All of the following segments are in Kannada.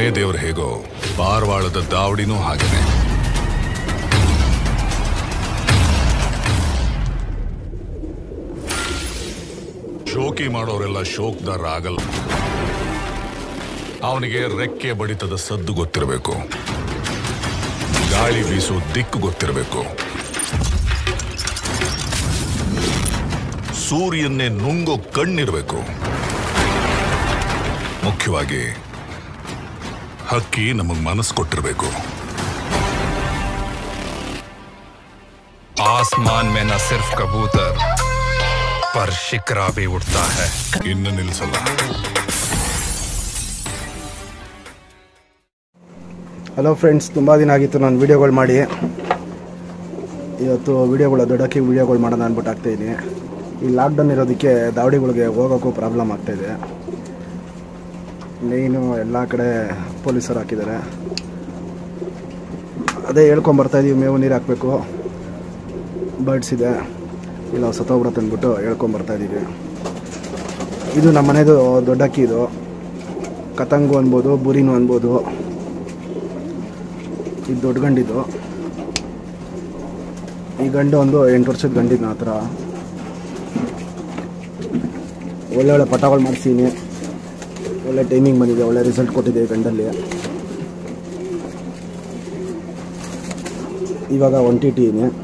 ಮನೆ ದೇವ್ರು ಹೇಗೋ ಪಾರ್ವಾಳದ ದಾವಡಿನೂ ಹಾಗೇನೆ ಶೋಕಿ ಮಾಡೋರೆಲ್ಲ ಶೋಕ್ದಾರ ಆಗಲ್ಲ ಅವನಿಗೆ ರೆಕ್ಕೆ ಬಡಿತದ ಸದ್ದು ಗೊತ್ತಿರಬೇಕು ಗಾಳಿ ಬೀಸೋ ದಿಕ್ಕು ಗೊತ್ತಿರಬೇಕು ಸೂರ್ಯನ್ನೇ ನುಂಗೋ ಕಣ್ಣಿರ್ಬೇಕು ಮುಖ್ಯವಾಗಿ ಹಕ್ಕಿ ನಮಗ್ ಮನಸ್ಸು ಕೊಟ್ಟಿರ್ಬೇಕು आसमान में न सिर्फ कबूतर पर शिकरा भी उड़ता है ಇನ್ನು ನಿಲ್ಸಲ್ಲ ಹಲೋ ಫ್ರೆಂಡ್ಸ್ ತುಂಬ ದಿನ ಆಗಿತ್ತು ನಾನು ವೀಡಿಯೋಗಳು ಮಾಡಿ ಇವತ್ತು ವೀಡಿಯೋಗಳು ದೊಡ್ಡಕ್ಕೆ ವೀಡಿಯೋಗಳು ಮಾಡೋಣ ಅಂದ್ಬಿಟ್ಟು ಆಗ್ತಾಯಿದ್ದೀನಿ ಈ ಲಾಕ್ಡೌನ್ ಇರೋದಕ್ಕೆ ದಾವಡಿಗಳಿಗೆ ಹೋಗೋಕ್ಕೂ ಪ್ರಾಬ್ಲಮ್ ಆಗ್ತಾಯಿದೆ ಮೇಯ್ನು ಎಲ್ಲ ಕಡೆ ಪೊಲೀಸರು ಹಾಕಿದ್ದಾರೆ ಅದೇ ಹೇಳ್ಕೊಂಬರ್ತಾ ಇದೀವಿ ಮೇವು ನೀರು ಹಾಕಬೇಕು ಬರ್ಡ್ಸ್ ಇದೆ ಇಲ್ಲ ಸತ್ತೋಗ್ಬಿಡುತ್ತೆ ಅಂದ್ಬಿಟ್ಟು ಹೇಳ್ಕೊಂಬರ್ತಾ ಇದ್ದೀವಿ ಇದು ನಮ್ಮ ಮನೆದು ದೊಡ್ಡ ಅಕ್ಕಿ ಇದು ಕತಂಗು ಅನ್ಬೋದು ಬುರಿನು ಅನ್ಬೋದು ಇದು ದೊಡ್ಡ ಗಂಡಿದು ಈ ಗಂಡು ಒಂದು ಎಂಟು ವರ್ಷದ ಗಂಡಿದ್ನ ಆ ಥರ ಒಳ್ಳೆ ಒಳ್ಳೆ ಪಟಗಳು ಮಾಡಿಸೀನಿ ಒಳ್ಳೆ ಟೈಮಿಂಗ್ ಬಂದಿದೆ ಒಳ್ಳೆ ರಿಸಲ್ಟ್ ಕೊಟ್ಟಿದೆ ಈ ಗಂಡಲ್ಲಿ ಇವಾಗ ಒನ್ ಟಿ ಟಿ ಇದೆ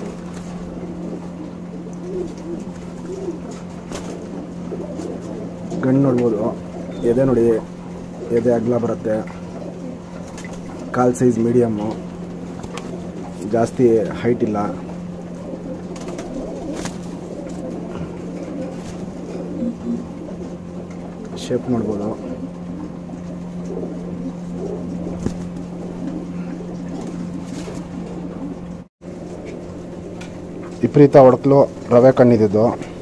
ಗಂಡು ನೋಡ್ಬೋದು ಎದೆ ನೋಡಿ ಎದೆ ಅಗ್ಲ ಬರುತ್ತೆ ಕಾಲ್ ಸೈಜ್ ಮೀಡಿಯಮ್ಮು ಜಾಸ್ತಿ ಹೈಟ್ ಇಲ್ಲ ಶೇಪ್ ನೋಡ್ಬೋದು ವಿಪರೀತ ಒಡಕಲು ರವೆ ಕಣ್ಣಿದ್ದು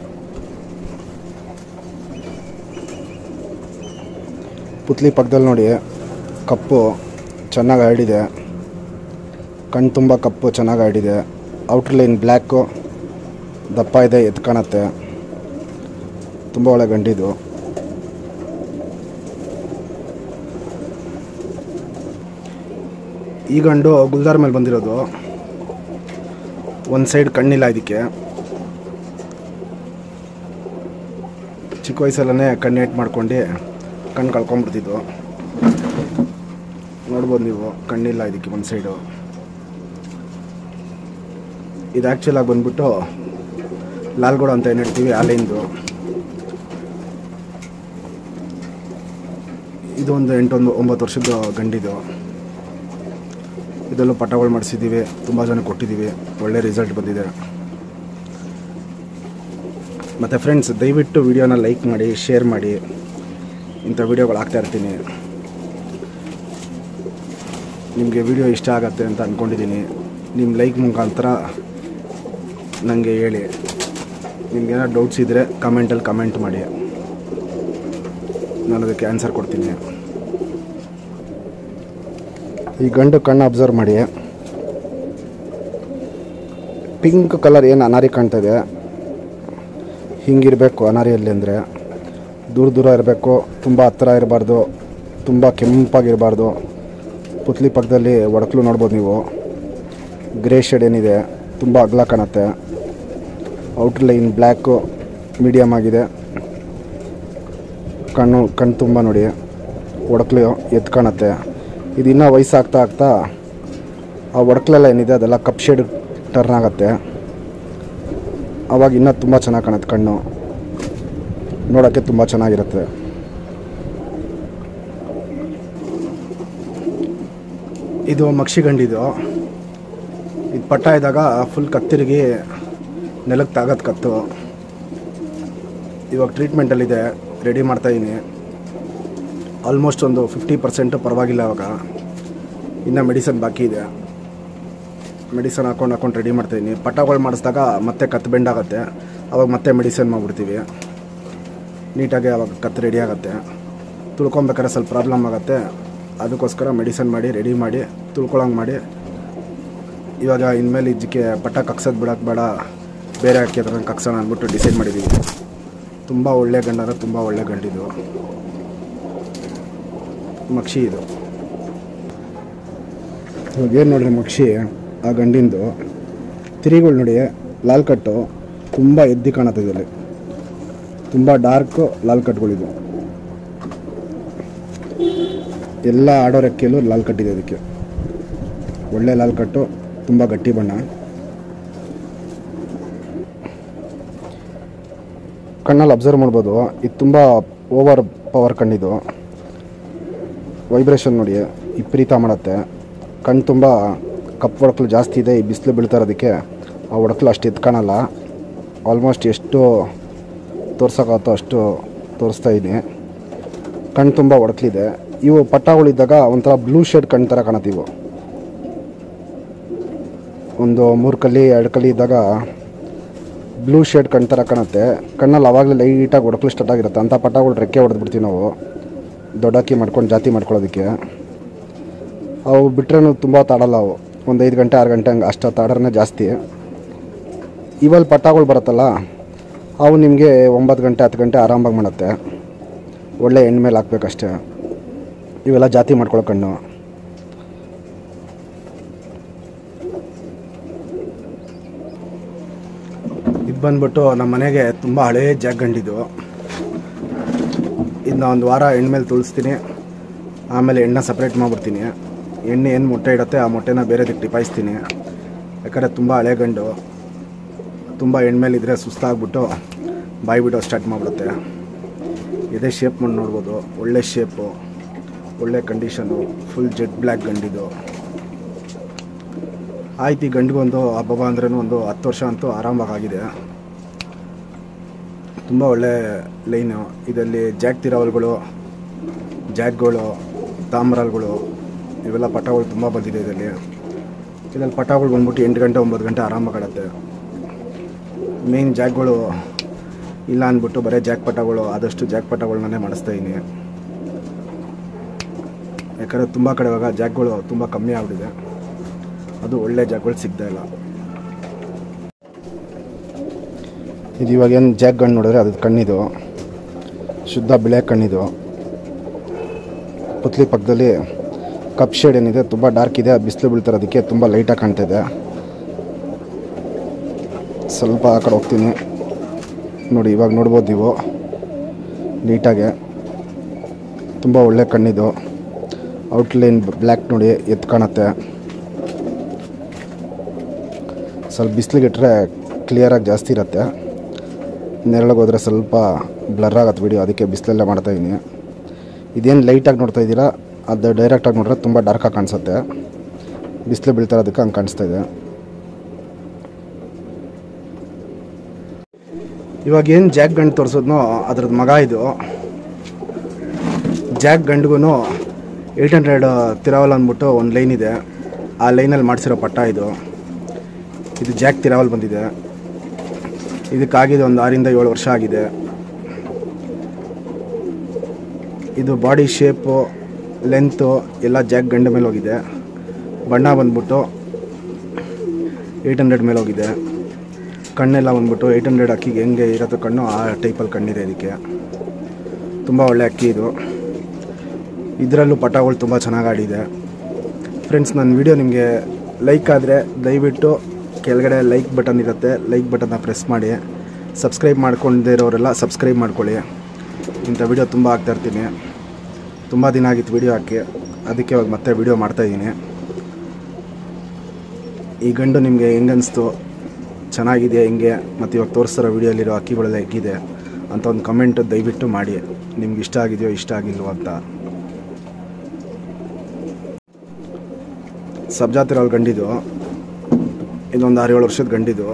ಪುತ್ಲಿ ಪಕ್ಕದಲ್ಲಿ ನೋಡಿ ಕಪ್ಪು ಚೆನ್ನಾಗಿ ಹರಡಿದೆ ಕಣ್ಣು ತುಂಬ ಕಪ್ಪು ಚೆನ್ನಾಗಿ ಹರಡಿದೆ ಔಟ್ರ್ ಲೈನ್ ಬ್ಲ್ಯಾಕು ದಪ್ಪ ಇದೆ ಎದ್ದು ಕಾಣತ್ತೆ ತುಂಬ ಒಳ್ಳೆ ಗಂಡಿದು ಈ ಗಂಡು ಗುಲ್ದಾರ್ ಮೇಲೆ ಬಂದಿರೋದು ಒಂದು ಸೈಡ್ ಕಣ್ಣಿಲ್ಲ ಇದಕ್ಕೆ ಚಿಕ್ಕ ವಯಸ್ಸಲ್ಲೇ ಕಣ್ಣು ಏಟ್ ಮಾಡ್ಕೊಂಡು ಕಣ್ಣು ಕಳ್ಕೊಂಬಿಡ್ತಿದ್ದು ನೋಡ್ಬೋದು ನೀವು ಕಣ್ಣಿಲ್ಲ ಇದಕ್ಕೆ ಒಂದು ಸೈಡು ಇದು ಆ್ಯಕ್ಚುಲ್ ಆಗಿ ಬಂದ್ಬಿಟ್ಟು ಲಾಲ್ಗೌಡ ಅಂತ ಏನು ಹೇಳ್ತೀವಿ ಆಲೈನ್ದು ಇದು ಒಂದು ಎಂಟೊಂದು ಒಂಬತ್ತು ವರ್ಷದ ಗಂಡಿದು ಇದರಲ್ಲೂ ಪಟಗಳು ಮಾಡಿಸಿದ್ದೀವಿ ತುಂಬ ಜನ ಕೊಟ್ಟಿದ್ದೀವಿ ಒಳ್ಳೆ ರಿಸಲ್ಟ್ ಬಂದಿದೆ ಮತ್ತು ಫ್ರೆಂಡ್ಸ್ ದಯವಿಟ್ಟು ವಿಡಿಯೋನ ಲೈಕ್ ಮಾಡಿ ಶೇರ್ ಮಾಡಿ ಇಂಥ ವಿಡಿಯೋಗಳು ಹಾಕ್ತಾ ಇರ್ತೀನಿ ನಿಮಗೆ ವಿಡಿಯೋ ಇಷ್ಟ ಆಗತ್ತೆ ಅಂತ ಅಂದ್ಕೊಂಡಿದ್ದೀನಿ ನಿಮ್ಮ ಲೈಕ್ ಮುಖಾಂತರ ನನಗೆ ಹೇಳಿ ನಿಮ್ಗೇನೋ ಡೌಟ್ಸ್ ಇದ್ದರೆ ಕಮೆಂಟಲ್ಲಿ ಕಮೆಂಟ್ ಮಾಡಿ ನಾನು ಅದಕ್ಕೆ ಆನ್ಸರ್ ಕೊಡ್ತೀನಿ ಈ ಗಂಡು ಕಣ್ಣು ಅಬ್ಸರ್ವ್ ಮಾಡಿ ಪಿಂಕ್ ಕಲರ್ ಏನು ಅನಾರಿ ಕಾಣ್ತದೆ ಹಿಂಗಿರಬೇಕು ಅನಾರಿಯಲ್ಲಿ ಅಂದರೆ ದೂರ ದೂರ ಇರಬೇಕು ತುಂಬ ಹತ್ತಿರ ಇರಬಾರ್ದು ತುಂಬ ಕೆಂಪಾಗಿರಬಾರ್ದು ಪುತ್ಲಿ ಪಕ್ಕದಲ್ಲಿ ಒಡಕಲು ನೋಡ್ಬೋದು ನೀವು ಗ್ರೇ ಶೇಡ್ ಏನಿದೆ ತುಂಬ ಅಗಲ ಕಾಣುತ್ತೆ ಔಟ್ರ್ ಲೈನ್ ಬ್ಲ್ಯಾಕು ಮೀಡಿಯಮ್ ಆಗಿದೆ ಕಣ್ಣು ಕಣ್ಣು ತುಂಬ ನೋಡಿ ಒಡಕಲು ಎದ್ದು ಕಾಣುತ್ತೆ ಇದು ಇನ್ನೂ ವಯಸ್ಸಾಗ್ತಾ ಆಗ್ತಾ ಆ ಒಡಕಲೆಲ್ಲ ಏನಿದೆ ಅದೆಲ್ಲ ಕಪ್ ಶೇಡ್ ಟರ್ನ್ ಆಗುತ್ತೆ ಆವಾಗ ಇನ್ನೂ ತುಂಬ ಚೆನ್ನಾಗಿ ಕಾಣುತ್ತೆ ಕಣ್ಣು ನೋಡೋಕ್ಕೆ ತುಂಬ ಚೆನ್ನಾಗಿರುತ್ತೆ ಇದು ಮಕ್ಷಿಗಂಡಿದು ಇದು ಪಟ್ಟ ಇದ್ದಾಗ ಫುಲ್ ಕತ್ತಿರುಗಿ ನೆಲಕ್ಕೆ ತಾಗತ್ತೆ ಕತ್ತು ಇವಾಗ ಟ್ರೀಟ್ಮೆಂಟಲ್ಲಿದೆ ರೆಡಿ ಮಾಡ್ತಾಯಿದ್ದೀನಿ ಆಲ್ಮೋಸ್ಟ್ ಒಂದು ಫಿಫ್ಟಿ ಪರ್ಸೆಂಟು ಪರವಾಗಿಲ್ಲ ಇವಾಗ ಇನ್ನು ಮೆಡಿಸನ್ ಬಾಕಿ ಇದೆ ಮೆಡಿಸನ್ ಹಾಕೊಂಡು ಹಾಕೊಂಡು ರೆಡಿ ಮಾಡ್ತಾಯಿದ್ದೀನಿ ಪಟ್ಟಗಳು ಮಾಡಿಸಿದಾಗ ಮತ್ತೆ ಕತ್ತು ಬೆಂಡ್ ಆಗುತ್ತೆ ಅವಾಗ ಮತ್ತೆ ಮೆಡಿಸನ್ ಮಾಡಿಬಿಡ್ತೀವಿ ನೀಟಾಗಿ ಅವಾಗ ಕತ್ತು ರೆಡಿ ಆಗುತ್ತೆ ತುಳ್ಕೊಬೇಕಾದ್ರೆ ಸ್ವಲ್ಪ ಪ್ರಾಬ್ಲಮ್ ಆಗುತ್ತೆ ಅದಕ್ಕೋಸ್ಕರ ಮೆಡಿಸನ್ ಮಾಡಿ ರೆಡಿ ಮಾಡಿ ತುಳ್ಕೊಳಂಗೆ ಮಾಡಿ ಇವಾಗ ಇನ್ಮೇಲೆ ಇದಕ್ಕೆ ಪಟ್ಟ ಕಕ್ಸೋದು ಬಿಡೋಕ್ಕೆ ಬೇಡ ಬೇರೆ ಹಾಕಿ ಅದ್ರ ಕಕ್ಸೋಣ ಅಂದ್ಬಿಟ್ಟು ಡಿಸೈಡ್ ಮಾಡಿದ್ದೀವಿ ತುಂಬ ಒಳ್ಳೆ ಗಂಡ ಅಂದರೆ ತುಂಬ ಒಳ್ಳೆ ಗಂಡಿದು ಮಕ್ಷಿ ಇದು ಇವಾಗ ಏನು ನೋಡ್ರಿ ಮಕ್ಷಿ ಆ ಗಂಡಿಂದು ತಿರಿಗಳು ನೋಡಿ ಲಾಲ್ ಕಟ್ಟು ತುಂಬ ಎದ್ದಿ ಕಾಣುತ್ತೆ ಇದರಲ್ಲಿ ತುಂಬ ಡಾರ್ಕ್ ಲಾಲ್ ಕಟ್ಗಳಿದು ಎಲ್ಲ ಆಡೋ ರೆಕ್ಕೆಯಲ್ಲೂ ಲಾಲ್ ಕಟ್ಟಿದೆ ಅದಕ್ಕೆ ಒಳ್ಳೆ ಲಾಲ್ ಕಟ್ಟು ತುಂಬ ಗಟ್ಟಿ ಬಣ್ಣ ಕಣ್ಣಲ್ಲಿ ಅಬ್ಸರ್ವ್ ಮಾಡ್ಬೋದು ಇದು ತುಂಬ ಓವರ್ ಪವರ್ ಕಣ್ಣಿದು ವೈಬ್ರೇಷನ್ ನೋಡಿ ವಿಪರೀತ ಮಾಡುತ್ತೆ ಕಣ್ಣು ತುಂಬ ಕಪ್ಪು ಒಡಕಲು ಜಾಸ್ತಿ ಇದೆ ಈ ಬಿಸಿಲು ಬೀಳ್ತಾ ಇರೋದಕ್ಕೆ ಆ ಒಡಕಲು ಅಷ್ಟು ಎತ್ಕೊಳಲ್ಲ ಆಲ್ಮೋಸ್ಟ್ ಎಷ್ಟು ತೋರ್ಸೋಕ್ಕಾಗತ್ತೋ ಅಷ್ಟು ತೋರಿಸ್ತಾ ಇದ್ದೀನಿ ಕಣ್ಣು ತುಂಬ ಒಡಕಲಿದೆ ಇವು ಪಟ್ಟಾಗಳಿದ್ದಾಗ ಒಂಥರ ಬ್ಲೂ ಶೇಡ್ ಕಣ್ಣು ಥರ ಕಾಣುತ್ತೆ ಇವು ಒಂದು ಮೂರು ಕಲ್ಲಿ ಎರಡು ಕಲ್ಲಿ ಇದ್ದಾಗ ಬ್ಲೂ ಶೇಡ್ ಕಣ್ಣು ಥರ ಕಾಣುತ್ತೆ ಕಣ್ಣಲ್ಲಿ ಆವಾಗಲೇ ಲೈಟಾಗಿ ಒಡಕಲು ಸ್ಟಾರ್ಟ್ ಆಗಿರುತ್ತೆ ಅಂಥ ಪಟಾಗಳು ರೆಕ್ಕೆ ಹೊಡೆದ್ಬಿಡ್ತೀವಿ ನಾವು ದೊಡ್ಡಕ್ಕಿ ಮಾಡ್ಕೊಂಡು ಜಾತಿ ಮಾಡ್ಕೊಳ್ಳೋದಕ್ಕೆ ಅವು ಬಿಟ್ರೂ ತುಂಬ ತಾಡಲ್ಲ ಅವು ಒಂದು ಐದು ಗಂಟೆ ಆರು ಗಂಟೆ ಹಂಗೆ ಅಷ್ಟು ತಾಡ್ರೇ ಜಾಸ್ತಿ ಇವಲ್ಲಿ ಪಟಾಗಳು ಬರುತ್ತಲ್ಲ ಅವು ನಿಮಗೆ ಒಂಬತ್ತು ಗಂಟೆ ಹತ್ತು ಗಂಟೆ ಆರಾಮಾಗಿ ಮಾಡುತ್ತೆ ಒಳ್ಳೆ ಎಣ್ಣೆ ಮೇಲೆ ಹಾಕ್ಬೇಕಷ್ಟೇ ಇವೆಲ್ಲ ಜಾತಿ ಮಾಡ್ಕೊಳ್ಳೋ ಕಣ್ಣು ಇದು ಬಂದ್ಬಿಟ್ಟು ನಮ್ಮ ಮನೆಗೆ ತುಂಬ ಹಳೇ ಜಾಗ್ ಗಂಡಿದು ಇದನ್ನ ಒಂದು ವಾರ ಎಣ್ಣೆ ಮೇಲೆ ತುಳಿಸ್ತೀನಿ ಆಮೇಲೆ ಎಣ್ಣೆ ಸಪ್ರೇಟ್ ಮಾಡಿಬಿಡ್ತೀನಿ ಎಣ್ಣೆ ಏನು ಮೊಟ್ಟೆ ಇಡುತ್ತೆ ಆ ಮೊಟ್ಟೆನ ಬೇರೆದಕ್ಕೆ ಟಿಪಾಯಿಸ್ತೀನಿ ಯಾಕಂದರೆ ತುಂಬ ಹಳೆ ಗಂಡು ತುಂಬ ಎಣ್ಣೆಮೇಲೆ ಇದ್ದರೆ ಸುಸ್ತಾಗ್ಬಿಟ್ಟು ಬಾಯಿ ಬಿಡೋ ಸ್ಟಾರ್ಟ್ ಮಾಡಿಬಿಡುತ್ತೆ ಇದೇ ಶೇಪ್ ಮಾಡಿ ನೋಡ್ಬೋದು ಒಳ್ಳೆ ಶೇಪು ಒಳ್ಳೆ ಕಂಡೀಷನು ಫುಲ್ ಜೆಟ್ ಬ್ಲ್ಯಾಕ್ ಗಂಡಿದು ಆಯ್ತು ಈ ಗಂಡಿಗೊಂದು ಹಬ್ಬ ಅಂದ್ರೂ ಒಂದು ಹತ್ತು ವರ್ಷ ಅಂತೂ ಆರಾಮಾಗಿದೆ ತುಂಬ ಒಳ್ಳೆ ಲೈನು ಇದರಲ್ಲಿ ಜಾಕ್ ತಿರಾವಲ್ಗಳು ಜಾಕ್ಗಳು ತಾಮ್ರಾಲ್ಗಳು ಇವೆಲ್ಲ ಪಟಾಗಳು ತುಂಬ ಬಂದಿದೆ ಇದರಲ್ಲಿ ಇದರಲ್ಲಿ ಪಟಾಗಳು ಬಂದ್ಬಿಟ್ಟು ಎಂಟು ಗಂಟೆ ಒಂಬತ್ತು ಗಂಟೆ ಆರಾಮಾಗಿ ಆಡುತ್ತೆ ಮೇನ್ ಜಾಕ್ಗಳು ಇಲ್ಲ ಅಂದ್ಬಿಟ್ಟು ಬರೀ ಜಾಕ್ ಪಟಾಗಳು ಆದಷ್ಟು ಜಾಕ್ ಪಟಾಗಳನ್ನೇ ಮಾಡಿಸ್ತಾ ಇದ್ದೀನಿ ಯಾಕಂದರೆ ತುಂಬ ಕಡೆ ಇವಾಗ ಜಾಕ್ಗಳು ತುಂಬ ಕಮ್ಮಿ ಆಗ್ಬಿಟ್ಟಿದೆ ಅದು ಒಳ್ಳೆ ಜಾಕ್ಗಳು ಸಿಗ್ತಾ ಇಲ್ಲ ಇದು ಇವಾಗ ಏನು ಜಾಕ್ ಗಣ್ಣು ನೋಡಿದ್ರೆ ಅದು ಕಣ್ಣಿದು ಶುದ್ಧ ಬಿಳೆ ಕಣ್ಣಿದು ಪುತ್ಲಿ ಪಕ್ಕದಲ್ಲಿ ಕಪ್ ಶೇಡ್ ಏನಿದೆ ತುಂಬ ಡಾರ್ಕ್ ಇದೆ ಬಿಸಿಲು ಬೀಳ್ತಿರೋದಕ್ಕೆ ತುಂಬ ಲೈಟಾಗಿ ಕಾಣ್ತಿದೆ ಸ್ವಲ್ಪ ಆ ಕಡೆ ಹೋಗ್ತೀನಿ ನೋಡಿ ಇವಾಗ ನೋಡ್ಬೋದು ನೀವು ನೀಟಾಗೆ ತುಂಬ ಒಳ್ಳೆ ಕಣ್ಣಿದು ಔಟ್ಲೈನ್ ಬ್ಲ್ಯಾಕ್ ನೋಡಿ ಎತ್ತು ಕಾಣುತ್ತೆ ಸ್ವಲ್ಪ ಬಿಸಿಲಿಗೆ ಇಟ್ಟರೆ ಕ್ಲಿಯರಾಗಿ ಜಾಸ್ತಿ ಇರುತ್ತೆ ನೆರಳಿಗೆ ಹೋದರೆ ಸ್ವಲ್ಪ ಬ್ಲರ್ ಆಗತ್ತೆ ವಿಡಿಯೋ ಅದಕ್ಕೆ ಬಿಸಿಲಲ್ಲೇ ಮಾಡ್ತಾಯಿದ್ದೀನಿ ಇದೇನು ಲೈಟಾಗಿ ನೋಡ್ತಾ ಇದ್ದೀರಾ ಅದು ಡೈರೆಕ್ಟಾಗಿ ನೋಡಿದ್ರೆ ತುಂಬ ಡಾರ್ಕಾಗಿ ಕಾಣಿಸುತ್ತೆ ಬಿಸಿಲು ಬೀಳ್ತಾ ಇರೋದಕ್ಕೆ ಹಂಗೆ ಕಾಣಿಸ್ತಾ ಇದೆ ಇವಾಗ ಏನು ಜಾಕ್ ಗಂಡು ತೋರಿಸೋದ್ನೋ ಅದ್ರದ್ದು ಮಗ ಇದು ಜಾಕ್ ಗಂಡಿಗೂ ಏಯ್ಟ್ ಹಂಡ್ರೆಡ್ ತಿರಾವಲ್ ಅಂದ್ಬಿಟ್ಟು ಒಂದು ಲೈನ್ ಇದೆ ಆ ಲೈನಲ್ಲಿ ಮಾಡಿಸಿರೋ ಪಟ್ಟ ಇದು ಇದು ಜಾಕ್ ತಿರಾವಲ್ ಬಂದಿದೆ ಇದಕ್ಕಾಗಿದೆ ಒಂದು ಆರಿಂದ ಏಳು ವರ್ಷ ಆಗಿದೆ ಇದು ಬಾಡಿ ಶೇಪು ಲೆಂತು ಎಲ್ಲ ಜಾಕ್ ಗಂಡ ಮೇಲೆ ಹೋಗಿದೆ ಬಣ್ಣ ಬಂದ್ಬಿಟ್ಟು ಏಯ್ಟ್ ಹಂಡ್ರೆಡ್ ಮೇಲೆ ಹೋಗಿದೆ ಕಣ್ಣೆಲ್ಲ ಬಂದ್ಬಿಟ್ಟು ಏಯ್ಟ್ ಹಂಡ್ರೆಡ್ ಅಕ್ಕಿಗೆ ಹೆಂಗೆ ಇರತ್ತೋ ಕಣ್ಣು ಆ ಟೈಪಲ್ಲಿ ಕಣ್ಣಿದೆ ಇದಕ್ಕೆ ತುಂಬ ಒಳ್ಳೆ ಅಕ್ಕಿ ಇದು ಇದರಲ್ಲೂ ಪಟಾಗಳು ತುಂಬ ಚೆನ್ನಾಗಿ ಆಡಿದೆ ಫ್ರೆಂಡ್ಸ್ ನನ್ನ ವಿಡಿಯೋ ನಿಮಗೆ ಲೈಕ್ ಆದರೆ ದಯವಿಟ್ಟು ಕೆಳಗಡೆ ಲೈಕ್ ಬಟನ್ ಇರುತ್ತೆ ಲೈಕ್ ಬಟನ್ನ ಪ್ರೆಸ್ ಮಾಡಿ ಸಬ್ಸ್ಕ್ರೈಬ್ ಮಾಡ್ಕೊಂಡೇ ಇರೋರೆಲ್ಲ ಸಬ್ಸ್ಕ್ರೈಬ್ ಮಾಡ್ಕೊಳ್ಳಿ ಇಂಥ ವಿಡಿಯೋ ತುಂಬ ಹಾಕ್ತಾ ಇರ್ತೀನಿ ತುಂಬ ದಿನ ಆಗಿತ್ತು ವಿಡಿಯೋ ಹಾಕಿ ಅದಕ್ಕೆ ಇವಾಗ ಮತ್ತೆ ವಿಡಿಯೋ ಮಾಡ್ತಾಯಿದ್ದೀನಿ ಈ ಗಂಡು ನಿಮಗೆ ಹೆಂಗನ್ನಿಸ್ತು ಚೆನ್ನಾಗಿದೆ ಹೆಂಗೆ ಮತ್ತು ಇವಾಗ ತೋರಿಸ್ತಿರೋ ವಿಡಿಯೋಲಿರೋ ಅಕ್ಕಿಗಳೆಲ್ಲ ಹೆಂಗಿದೆ ಅಂತ ಒಂದು ಕಮೆಂಟ್ ದಯವಿಟ್ಟು ಮಾಡಿ ನಿಮ್ಗೆ ಇಷ್ಟ ಆಗಿದೆಯೋ ಇಷ್ಟ ಆಗಿಲ್ವೋ ಅಂತ ಸಬ್ಜಾತಿರೋಲ್ ಗಂಡಿದು ಇದೊಂದು ಆರು ಏಳು ವರ್ಷದ ಗಂಡಿದು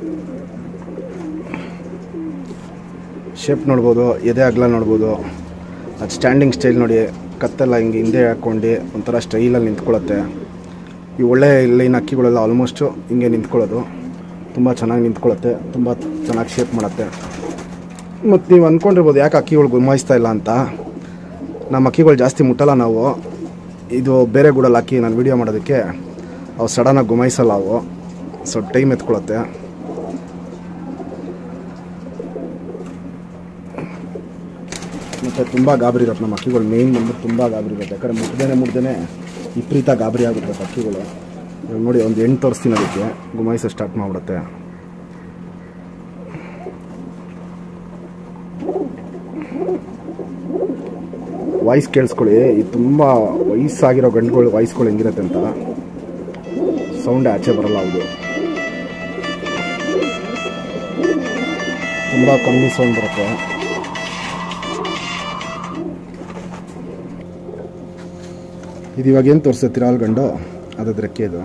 ಶೇಪ್ ನೋಡ್ಬೋದು ಎದೆ ಅಗಲ ನೋಡ್ಬೋದು ಅದು ಸ್ಟ್ಯಾಂಡಿಂಗ್ ಸ್ಟೈಲ್ ನೋಡಿ ಕತ್ತೆಲ್ಲ ಹಿಂಗೆ ಹಿಂದೆ ಹಾಕ್ಕೊಂಡು ಒಂಥರ ಸ್ಟೈಲಲ್ಲಿ ನಿಂತ್ಕೊಳ್ಳುತ್ತೆ ಈ ಒಳ್ಳೆ ಲೈನ್ ಅಕ್ಕಿಗಳೆಲ್ಲ ಆಲ್ಮೋಸ್ಟು ಹಿಂಗೆ ನಿಂತ್ಕೊಳ್ಳೋದು ತುಂಬ ಚೆನ್ನಾಗಿ ನಿಂತ್ಕೊಳ್ಳುತ್ತೆ ತುಂಬ ಚೆನ್ನಾಗಿ ಶೇಪ್ ಮಾಡುತ್ತೆ ಮತ್ತು ನೀವು ಅಂದ್ಕೊಂಡಿರ್ಬೋದು ಯಾಕೆ ಅಕ್ಕಿಗಳು ಗುಮಾಯಿಸ್ತಾ ಇಲ್ಲ ಅಂತ ನಮ್ಮ ಅಕ್ಕಿಗಳು ಜಾಸ್ತಿ ಮುಟ್ಟಲ್ಲ ನಾವು ಇದು ಬೇರೆ ಗೂಡಲ್ಲಿ ಹಾಕಿ ನಾನು ವೀಡಿಯೋ ಮಾಡೋದಕ್ಕೆ ಅವು ಸಡನ್ನಾಗಿ ಗುಮಾಯಿಸಲ್ಲ ಅವು ಸ್ವಲ್ಪ ಟೈಮ್ ಎತ್ಕೊಳ್ಳುತ್ತೆ ಮತ್ತು ತುಂಬ ಗಾಬರಿ ಇರುತ್ತೆ ನಮ್ಮ ಅಕ್ಕಿಗಳು ಮೇಯ್ನ್ ಬಂದ್ಬಿಟ್ಟು ತುಂಬ ಗಾಬರಿ ಇರುತ್ತೆ ಯಾಕಂದರೆ ಮುಟ್ದೇನೆ ಮುಟ್ದೇನೆ ವಿಪರೀತ ಗಾಬರಿ ಆಗ್ಬಿಟ್ರೆ ಹಕ್ಕಿಗಳು ಇವಾಗ ನೋಡಿ ಒಂದು ಹೆಣ್ಣು ತೋರಿಸ್ತೀನಿ ಅದಕ್ಕೆ ಗುಮಾಯಿಸ ಸ್ಟಾರ್ಟ್ ಮಾಡಿಬಿಡುತ್ತೆ ವಾಯ್ಸ್ ಕೇಳಿಸ್ಕೊಳ್ಳಿ ಇದು ತುಂಬ ವಯಸ್ಸಾಗಿರೋ ಗಂಡುಗಳು ವಾಯ್ಸ್ಗಳು ಹೆಂಗಿರುತ್ತೆ ಅಂತ ಸೌಂಡ್ ಆಚೆ ಬರಲ್ಲ ಹೌದು ತುಂಬ ಕಮ್ಮಿ ಸೌಂಡ್ ಬರುತ್ತೆ ಇದು ಇವಾಗ ಏನು ತೋರಿಸುತ್ತೆ ತಿರಾಲ್ ಗಂಡು ಅದ್ರದ್ದು ರೆಕ್ಕೆ ಇದು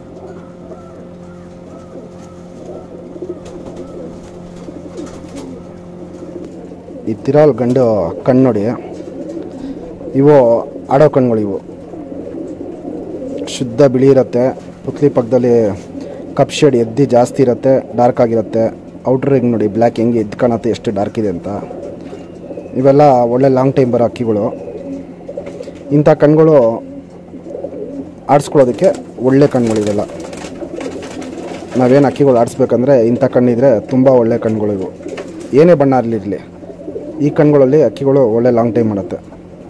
ಈ ತಿರಾಲ್ ಗಂಡು ಕಣ್ಣು ನೋಡಿ ಇವು ಆಡೋ ಕಣ್ಗಳು ಇವು ಶುದ್ಧ ಬಿಳಿ ಇರುತ್ತೆ ಪುತ್ಲಿ ಪಕ್ಕದಲ್ಲಿ ಕಪ್ ಶೇಡ್ ಎದ್ದಿ ಜಾಸ್ತಿ ಇರುತ್ತೆ ಡಾರ್ಕ್ ಆಗಿರುತ್ತೆ ಔಟ್ರ್ ರಿಂಗ್ ನೋಡಿ ಬ್ಲ್ಯಾಕ್ ಹೆಂಗೆ ಎದ್ದು ಕಾಣುತ್ತೆ ಎಷ್ಟು ಡಾರ್ಕ್ ಇದೆ ಅಂತ ಇವೆಲ್ಲ ಒಳ್ಳೆ ಲಾಂಗ್ ಟೈಮ್ ಬರೋ ಅಕ್ಕಿಗಳು ಇಂಥ ಕಣ್ಗಳು ಆಡಿಸ್ಕೊಳ್ಳೋದಕ್ಕೆ ಒಳ್ಳೆ ಕಣ್ಗಳು ಇವೆಲ್ಲ ನಾವೇನು ಅಕ್ಕಿಗಳು ಆಡಿಸ್ಬೇಕಂದ್ರೆ ಇಂಥ ಕಣ್ಣಿದ್ರೆ ತುಂಬ ಒಳ್ಳೆ ಕಣ್ಗಳು ಇವು ಏನೇ ಬಣ್ಣ ಇರಲಿ ಈ ಕಣ್ಗಳಲ್ಲಿ ಅಕ್ಕಿಗಳು ಒಳ್ಳೆ ಲಾಂಗ್ ಟೈಮ್ ಮಾಡುತ್ತೆ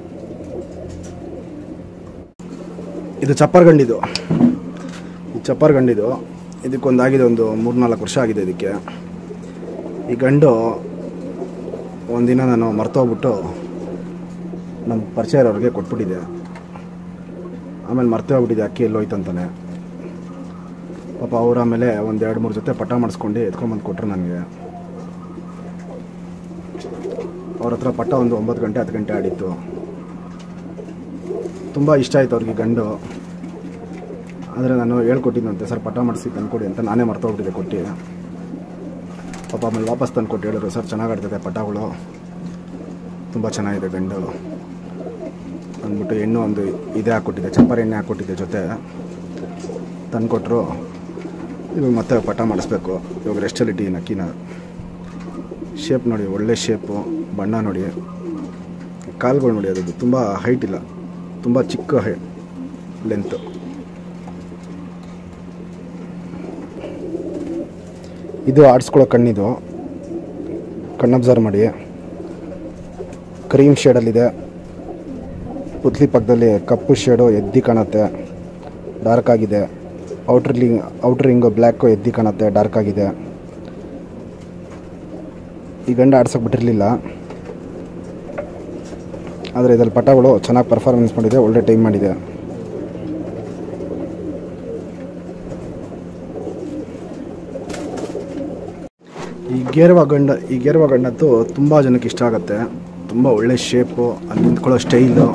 ಇದು ಚಪ್ಪರ್ ಗಂಡಿದು ಈ ಚಪ್ಪರ್ ಗಂಡಿದು ಇದಕ್ಕೊಂದಾಗಿದೆ ಒಂದು ಮೂರ್ನಾಲ್ಕು ವರ್ಷ ಆಗಿದೆ ಇದಕ್ಕೆ ಈ ಗಂಡು ಒಂದಿನ ನಾನು ಮರ್ತೋಗ್ಬಿಟ್ಟು ನಮ್ಮ ಪರಿಚಯ ಇರೋರಿಗೆ ಕೊಟ್ಬಿಟ್ಟಿದ್ದೆ ಆಮೇಲೆ ಮರ್ತೇ ಹೋಗ್ಬಿಟ್ಟಿದೆ ಅಕ್ಕಿ ಎಲ್ಲೋಯ್ತು ಅಂತಾನೆ ಪಾಪ ಅವ್ರು ಆಮೇಲೆ ಒಂದು ಎರಡು ಮೂರು ಜೊತೆ ಪಟ ಮಾಡಿಸ್ಕೊಂಡು ಎತ್ಕೊಂಬಂದು ಕೊಟ್ಟರು ನನಗೆ ಅವ್ರ ಹತ್ರ ಪಟ್ಟ ಒಂದು ಒಂಬತ್ತು ಗಂಟೆ ಹತ್ತು ಗಂಟೆ ಆಡಿತ್ತು ತುಂಬ ಇಷ್ಟ ಆಯಿತು ಅವ್ರಿಗೆ ಗಂಡು ಆದರೆ ನಾನು ಹೇಳ್ಕೊಟ್ಟಿದ್ದಂತೆ ಸರ್ ಪಟ ಮಾಡಿಸಿ ತಂದ್ಕೊಡಿ ಅಂತ ನಾನೇ ಮರ್ತೋಗ್ಬಿಟ್ಟಿದ್ದೆ ಕೊಟ್ಟು ಪಾಪ ಆಮೇಲೆ ವಾಪಸ್ ತಂದ್ಕೊಟ್ಟು ಹೇಳಿದ್ರು ಸರ್ ಚೆನ್ನಾಗಿ ಆಡ್ತದೆ ಪಟಗಳು ತುಂಬ ಚೆನ್ನಾಗಿದೆ ಗಂಡು ಅಂದ್ಬಿಟ್ಟು ಹೆಣ್ಣು ಒಂದು ಇದೇ ಹಾಕ್ಕೊಟ್ಟಿದ್ದೆ ಚಪ್ಪರ ಎಣ್ಣೆ ಹಾಕ್ಕೊಟ್ಟಿದ್ದೆ ಜೊತೆ ತಂದ್ಕೊಟ್ರು ಇವಾಗ ಮತ್ತೆ ಪಟ ಮಾಡಿಸ್ಬೇಕು ಇವಾಗ ರೆಸ್ಟಲ್ಲಿ ಇಟ್ಟಿದ್ದೀನಿ ಅಕ್ಕಿನ ಶೇಪ್ ನೋಡಿ ಒಳ್ಳೆ ಶೇಪು ಬಣ್ಣ ನೋಡಿ ಕಾಲುಗಳು ನೋಡಿ ಅದದ್ದು ತುಂಬ ಹೈಟ್ ಇಲ್ಲ ತುಂಬ ಚಿಕ್ಕ ಹೈ ಲೆಂತು ಇದು ಆಡಿಸ್ಕೊಳ್ಳೋ ಕಣ್ಣಿದು ಕಣ್ಣು ಅಬ್ಸರ್ವ್ ಮಾಡಿ ಕ್ರೀಮ್ ಶೇಡಲ್ಲಿದೆ ಪುತ್ಲಿ ಪಕ್ಕದಲ್ಲಿ ಕಪ್ಪು ಶೇಡು ಎದ್ದಿ ಕಾಣುತ್ತೆ ಡಾರ್ಕ್ ಆಗಿದೆ ಔಟ್ರ್ ಲಿಂಗ್ ಔಟ್ರ್ ರಿಂಗು ಬ್ಲ್ಯಾಕು ಎದ್ದಿ ಕಾಣುತ್ತೆ ಡಾರ್ಕ್ ಆಗಿದೆ ಈ ಗಂಡ ಆಡ್ಸೋಕೆ ಬಿಟ್ಟಿರಲಿಲ್ಲ ಆದರೆ ಇದರಲ್ಲಿ ಪಟಗಳು ಚೆನ್ನಾಗಿ ಪರ್ಫಾರ್ಮೆನ್ಸ್ ಮಾಡಿದೆ ಒಳ್ಳೆ ಟೈಮ್ ಮಾಡಿದೆ ಈ ಗೇರ್ವ ಗಂಡ ಈ ಗೇರ್ವ ಗಂಡದ್ದು ತುಂಬ ಜನಕ್ಕೆ ಇಷ್ಟ ಆಗುತ್ತೆ ತುಂಬ ಒಳ್ಳೆ ಶೇಪು ಅಲ್ಲಿ ನಿಂತ್ಕೊಳ್ಳೋ ಸ್ಟೈಲು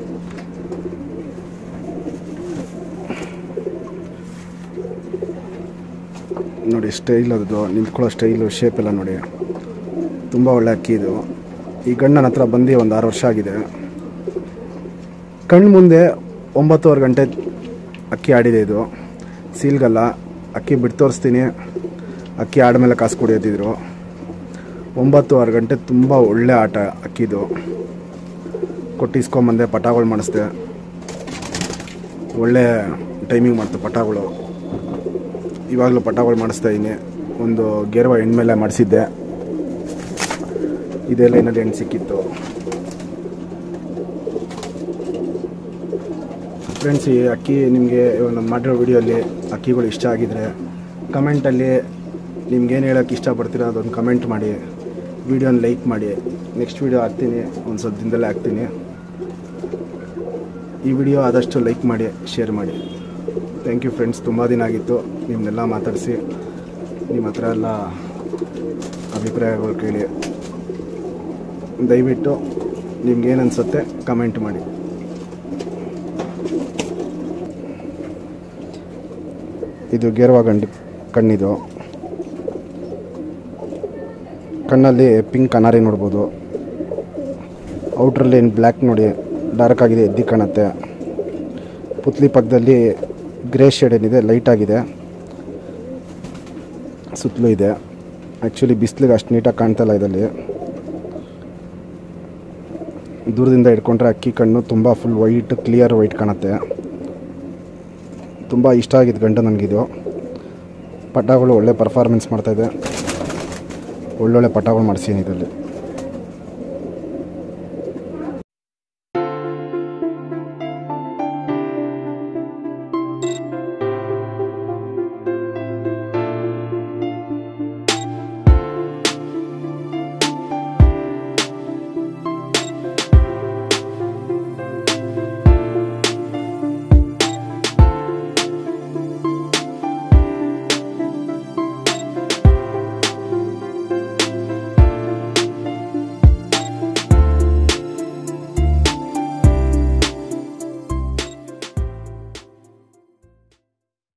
ನೋಡಿ ಸ್ಟೈಲ್ ಅದು ನಿಂತ್ಕೊಳ್ಳೋ ಸ್ಟೈಲು ಶೇಪ್ ಎಲ್ಲ ನೋಡಿ ತುಂಬ ಒಳ್ಳೆ ಅಕ್ಕಿ ಇದು ಈ ಗಂಡನ ಹತ್ರ ಬಂದು ಒಂದು ಆರು ವರ್ಷ ಆಗಿದೆ ಕಣ್ಣು ಮುಂದೆ ಒಂಬತ್ತುವರೆ ಗಂಟೆ ಅಕ್ಕಿ ಆಡಿದೆ ಇದು ಸೀಲ್ಗಲ್ಲ ಅಕ್ಕಿ ಬಿಟ್ಟು ತೋರಿಸ್ತೀನಿ ಅಕ್ಕಿ ಆಡಮೇಲೆ ಕಾಸು ಕುಡಿಯೋದಿದ್ರು ಒಂಬತ್ತುವರೆ ಗಂಟೆ ತುಂಬ ಒಳ್ಳೆ ಆಟ ಅಕ್ಕಿದು ಕೊಟ್ಟಿಸ್ಕೊಂಬಂದೆ ಪಟಾಗಳು ಮಾಡಿಸ್ದೆ ಒಳ್ಳೆ ಟೈಮಿಂಗ್ ಮಾಡ್ತು ಪಟಾಗಳು ಇವಾಗಲೂ ಪಟಾಗಳು ಮಾಡಿಸ್ತಾ ಇದ್ದೀನಿ ಒಂದು ಗೇರ್ವ ಹೆಣ್ಮೇಲೆ ಮಾಡಿಸಿದ್ದೆ ಇದೇ ಲೈನಲ್ಲಿ ಹೆಣ್ಣು ಸಿಕ್ಕಿತ್ತು ಫ್ರೆಂಡ್ಸ್ ಈ ಅಕ್ಕಿ ನಿಮಗೆ ನಾನು ಮಾಡಿರೋ ವಿಡಿಯೋಲಿ ಅಕ್ಕಿಗಳು ಇಷ್ಟ ಆಗಿದ್ರೆ ಕಮೆಂಟಲ್ಲಿ ನಿಮ್ಗೇನು ಹೇಳೋಕ್ಕೆ ಇಷ್ಟಪಡ್ತೀರೋ ಅದೊಂದು ಕಮೆಂಟ್ ಮಾಡಿ ವಿಡಿಯೋನ ಲೈಕ್ ಮಾಡಿ ನೆಕ್ಸ್ಟ್ ವಿಡಿಯೋ ಹಾಕ್ತೀನಿ ಒಂದು ಸ್ವಲ್ಪ ದಿನದಲ್ಲೇ ಹಾಕ್ತೀನಿ ಈ ವಿಡಿಯೋ ಆದಷ್ಟು ಲೈಕ್ ಮಾಡಿ ಶೇರ್ ಮಾಡಿ ಥ್ಯಾಂಕ್ ಯು ಫ್ರೆಂಡ್ಸ್ ತುಂಬ ದಿನ ಆಗಿತ್ತು ನಿಮ್ಮನ್ನೆಲ್ಲ ಮಾತಾಡಿಸಿ ನಿಮ್ಮ ಹತ್ರ ಎಲ್ಲ ಅಭಿಪ್ರಾಯಗಳು ಕೇಳಿ ದಯವಿಟ್ಟು ನಿಮ್ಗೇನು ಅನಿಸುತ್ತೆ ಕಮೆಂಟ್ ಮಾಡಿ ಇದು ಗೇರ್ವಾ ಗಂಡು ಕಣ್ಣಿದು ಕಣ್ಣಲ್ಲಿ ಪಿಂಕ್ ಕನಾರಿ ನೋಡ್ಬೋದು ಔಟ್ರಲ್ಲಿ ಬ್ಲ್ಯಾಕ್ ನೋಡಿ ಡಾರ್ಕ್ ಆಗಿದೆ ಎದ್ದಿ ಕಾಣುತ್ತೆ ಪುತ್ಲಿ ಪಕ್ಕದಲ್ಲಿ ಗ್ರೇ ಶೇಡ್ ಏನಿದೆ ಲೈಟ್ ಆಗಿದೆ ಸುತ್ತಲೂ ಇದೆ ಆ್ಯಕ್ಚುಲಿ ಬಿಸಿಲಿಗೆ ಅಷ್ಟು ನೀಟಾಗಿ ಕಾಣ್ತಲ್ಲ ಇದರಲ್ಲಿ ದೂರದಿಂದ ಇಟ್ಕೊಂಡ್ರೆ ಅಕ್ಕಿ ಕಣ್ಣು ತುಂಬ ಫುಲ್ ವೈಟ್ ಕ್ಲಿಯರ್ ವೈಟ್ ಕಾಣುತ್ತೆ ತುಂಬ ಇಷ್ಟ ಆಗಿದ್ದು ಗಂಡು ನನಗಿದು ಪಟಾಗಳು ಒಳ್ಳೆ ಪರ್ಫಾರ್ಮೆನ್ಸ್ ಮಾಡ್ತಾಯಿದೆ ಒಳ್ಳೊಳ್ಳೆ ಪಟಾಗಳು ಮಾಡಿಸಿದ್ದೀನಿ ಇದರಲ್ಲಿ